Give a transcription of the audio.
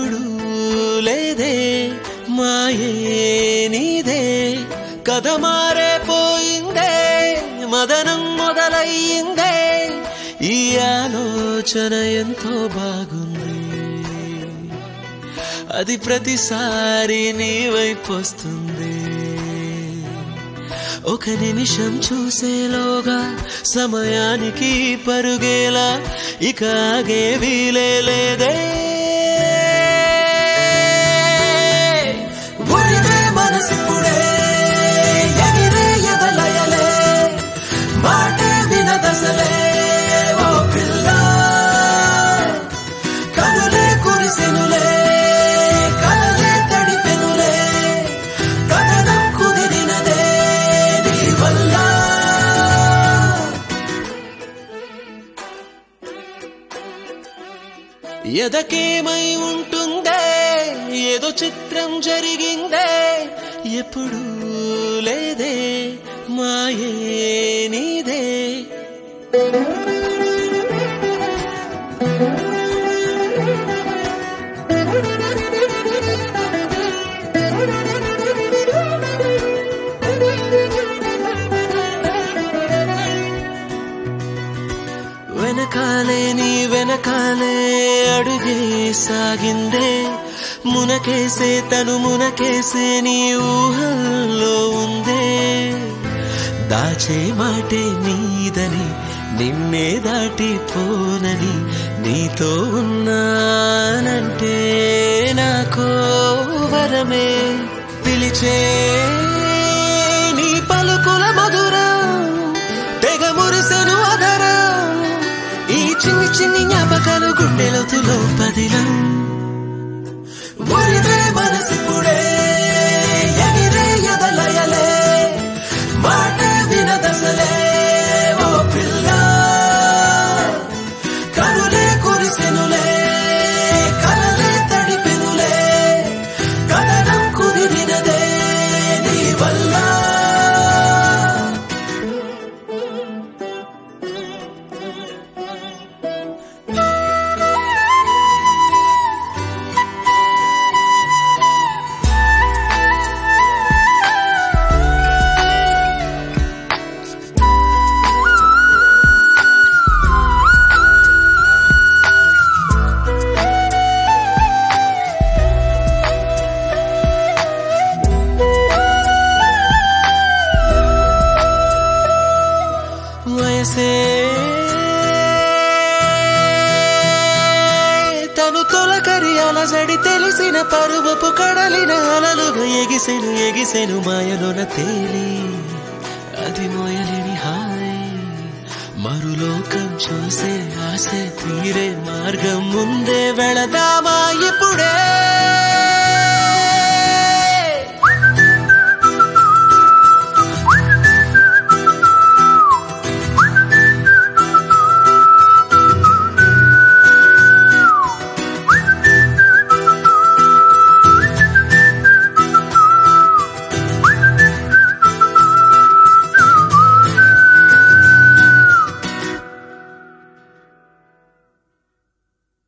ఎప్పుడు లేదే మాయే నీదే కథ మారే పోయిందే మదనం మొదలయ్యిందే ఈ ఆలోచన ఎంతో బాగుంది అది ప్రతిసారి నీ వైపు వస్తుంది ఒక నిమిషం చూసేలోగా సమయానికి పరుగేలా ఇక ఆగే వీలే లేదే ఒరిగే మనసిప్పుడే ఎగిరే ఎదలయలే మాటే వినదసలే ఓ పిల్ల కనులే కురిసెనులే కలలే తడిపెనులే కథనం కుదిరినదే నీ వల్ల ఎదకేమై ఉంటుందే ఏదో చిత్రం జరిగిందే ఎప్పుడు లేదే మాయే నీదే వెనకాలే నీ వెనకాలే అడుగే సాగిందే మునకేసే తను మునకేసే నీ ఊహల్లో ఉందే దాచే మాటే నీదని నిన్నే దాటిపోనని నీతో ఉన్నానంటే నాకో వరమే పిలిచే నీ పలుకుల మధురం తెగ మురిసెను అదరం ఈ చిన్ని చిన్ని జ్ఞాపకాలు గుండెలోతులో పదిలం ఒరిదే మనసిప్పుడే ఎగిరే ఎదలయలే మాట వినదసలే ఓ పిల్ల కనులే కురిసెనులే కలలే తడిపెనులే కథనం కుదిరినదే నీ వల్ల వయసే తను తొలకరి అలజడి తెలిసిన పరువపు కడలిన అలలుగా ఎగిసెను ఎగిసెను మాయలోన తేలి అది మోయలేని హాయ్ మరులోకం చూసే ఆశ తీరే మార్గం ముందే వెళదామా ఇప్పుడే